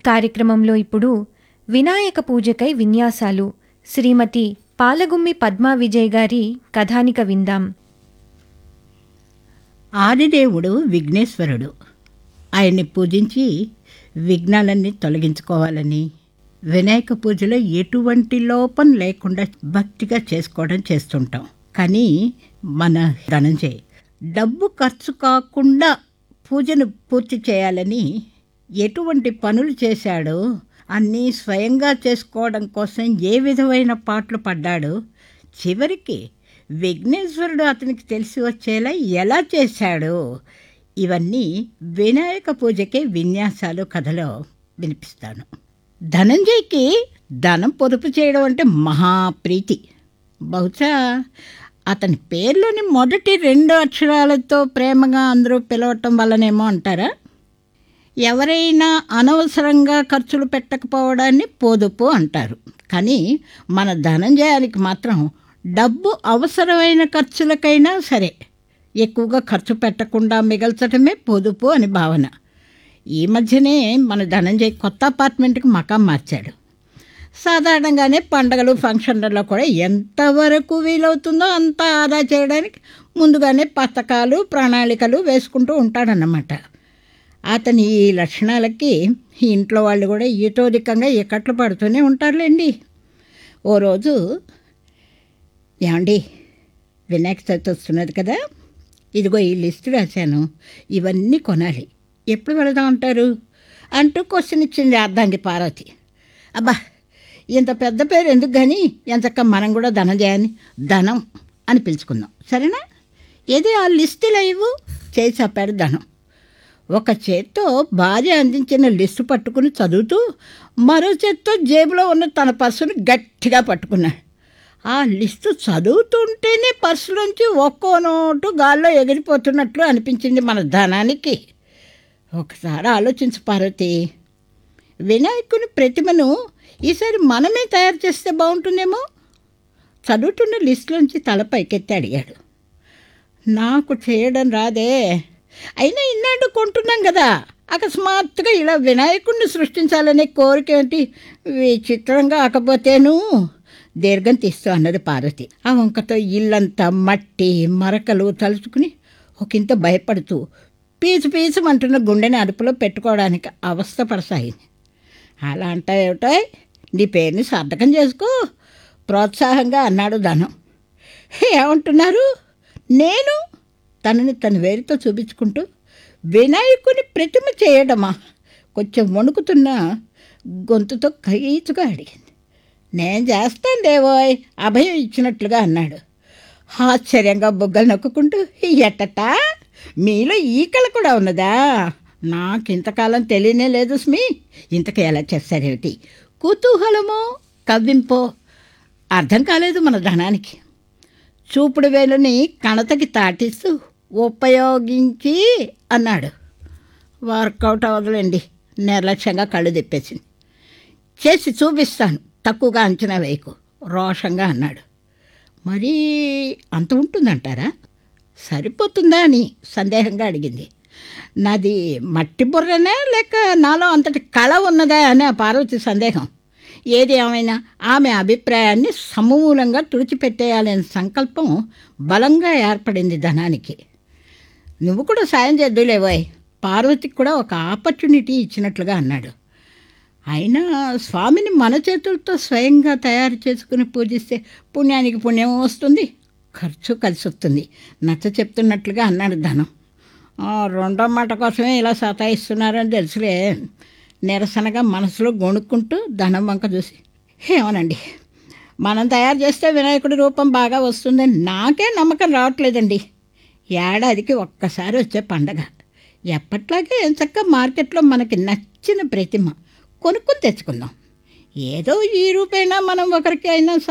కార్యక్రమంలో ఇప్పుడు వినాయక పూజకై విన్యాసాలు శ్రీమతి పాలగుమ్మి పద్మా విజయ్ గారి కథానిక విందాం ఆదిదేవుడు విఘ్నేశ్వరుడు ఆయన్ని పూజించి విఘ్నాలన్నీ తొలగించుకోవాలని వినాయక పూజలో ఎటువంటి లోపం లేకుండా భక్తిగా చేసుకోవడం చేస్తుంటాం కానీ మన ధనంజయ్ డబ్బు ఖర్చు కాకుండా పూజను పూర్తి చేయాలని ఎటువంటి పనులు చేశాడో అన్నీ స్వయంగా చేసుకోవడం కోసం ఏ విధమైన పాటలు పడ్డాడో చివరికి విఘ్నేశ్వరుడు అతనికి తెలిసి వచ్చేలా ఎలా చేశాడో ఇవన్నీ వినాయక పూజకే విన్యాసాలు కథలో వినిపిస్తాను ధనంజయ్కి ధనం పొదుపు చేయడం అంటే మహాప్రీతి బహుశా అతని పేర్లోని మొదటి రెండు అక్షరాలతో ప్రేమగా అందరూ పిలవటం వల్లనేమో అంటారా ఎవరైనా అనవసరంగా ఖర్చులు పెట్టకపోవడాన్ని పొదుపు అంటారు కానీ మన ధనంజయానికి మాత్రం డబ్బు అవసరమైన ఖర్చులకైనా సరే ఎక్కువగా ఖర్చు పెట్టకుండా మిగల్చడమే పొదుపు అని భావన ఈ మధ్యనే మన ధనంజయ్ కొత్త అపార్ట్మెంట్కి మకాం మార్చాడు సాధారణంగానే పండగలు ఫంక్షన్లలో కూడా ఎంతవరకు వీలవుతుందో అంత ఆదా చేయడానికి ముందుగానే పథకాలు ప్రణాళికలు వేసుకుంటూ ఉంటాడన్నమాట అతని ఈ లక్షణాలకి ఈ ఇంట్లో వాళ్ళు కూడా ఈతోదికంగా ఇక్కట్లు పడుతూనే ఉంటారులేండి ఓ రోజు ఏమండి వినాయక చవితి వస్తున్నది కదా ఇదిగో ఈ లిస్ట్ రాశాను ఇవన్నీ కొనాలి ఎప్పుడు వెళదాం అంటారు అంటూ క్వశ్చన్ ఇచ్చింది అర్ధాంగి పార్వతి అబ్బా ఇంత పెద్ద పేరు ఎందుకు కానీ ఎంతక్క మనం కూడా ధనం చేయని ధనం అని పిలుచుకుందాం సరేనా ఏది ఆ లిస్ట్ లేవు చేసి చెప్పాడు ధనం ఒక చేత్తో భార్య అందించిన లిస్టు పట్టుకుని చదువుతూ మరో చేత్తో జేబులో ఉన్న తన పర్సును గట్టిగా పట్టుకున్నాడు ఆ లిస్టు చదువుతుంటేనే పర్సులోంచి ఒక్కో నోటు గాల్లో ఎగిరిపోతున్నట్లు అనిపించింది మన ధనానికి ఒకసారి ఆలోచించు పార్వతి వినాయకుని ప్రతిమను ఈసారి మనమే తయారు చేస్తే బాగుంటుందేమో చదువుతున్న లిస్టులోంచి తల పైకెత్తి అడిగాడు నాకు చేయడం రాదే అయినా ఇన్నాడు కొంటున్నాం కదా అకస్మాత్తుగా ఇలా వినాయకుడిని సృష్టించాలనే కోరిక ఏంటి విచిత్రంగా ఆకపోతేను దీర్ఘం తీస్తూ అన్నది పార్వతి ఆ వంకతో ఇల్లంతా మట్టి మరకలు తలుచుకుని ఒకంత భయపడుతూ పీచు పీచమంటున్న గుండెని అదుపులో పెట్టుకోవడానికి అవస్థపడసాగింది అలా అంటావేమిటో నీ పేరుని సార్థకం చేసుకో ప్రోత్సాహంగా అన్నాడు ధనం ఏమంటున్నారు నేను తనని తన వేరుతో చూపించుకుంటూ వినాయకుని ప్రతిమ చేయడమా కొంచెం వణుకుతున్న గొంతుతో కయీచుగా అడిగింది నేను చేస్తాను దేవోయ్ అభయం ఇచ్చినట్లుగా అన్నాడు ఆశ్చర్యంగా బుగ్గలు నొక్కుంటూ ఎట్టటా మీలో ఈకల కూడా ఉన్నదా నాకు ఇంతకాలం తెలియనే లేదు స్మి ఇంతకు ఎలా చేస్తారేమిటి కుతూహలమో కవ్వింపో అర్థం కాలేదు మన ధనానికి చూపుడు వేలుని కణతకి తాటిస్తూ ఉపయోగించి అన్నాడు వర్కౌట్ అవ్వదులేండి నిర్లక్ష్యంగా కళ్ళు తిప్పేసింది చేసి చూపిస్తాను తక్కువగా అంచనా వేయకు రోషంగా అన్నాడు మరీ అంత ఉంటుందంటారా సరిపోతుందా అని సందేహంగా అడిగింది నాది మట్టి బుర్రనే లేక నాలో అంతటి కళ ఉన్నదా అని ఆ పార్వతి సందేహం ఏది ఏమైనా ఆమె అభిప్రాయాన్ని సమూలంగా తుడిచిపెట్టేయాలనే సంకల్పం బలంగా ఏర్పడింది ధనానికి నువ్వు కూడా సాయం చేద్దులేవోయ్ పార్వతికి కూడా ఒక ఆపర్చునిటీ ఇచ్చినట్లుగా అన్నాడు అయినా స్వామిని మన చేతులతో స్వయంగా తయారు చేసుకుని పూజిస్తే పుణ్యానికి పుణ్యం వస్తుంది ఖర్చు కలిసి వస్తుంది నచ్చ చెప్తున్నట్లుగా అన్నాడు ధనం "ఆ, రెండో మాట కోసమే ఇలా సతాయిస్తున్నారని తెలుసులే నిరసనగా మనసులో గొణుక్కుంటూ ధనం వంక చూసి ఏమోనండి మనం తయారు చేస్తే వినాయకుడి రూపం బాగా వస్తుందని నాకే నమ్మకం రావట్లేదండి ఏడాదికి ఒక్కసారి వచ్చే పండగ ఎప్పట్లాగే ఎంచక్క మార్కెట్లో మనకి నచ్చిన ప్రతిమ కొనుక్కొని తెచ్చుకుందాం ఏదో ఈ రూపైనా మనం ఒకరికి అయినా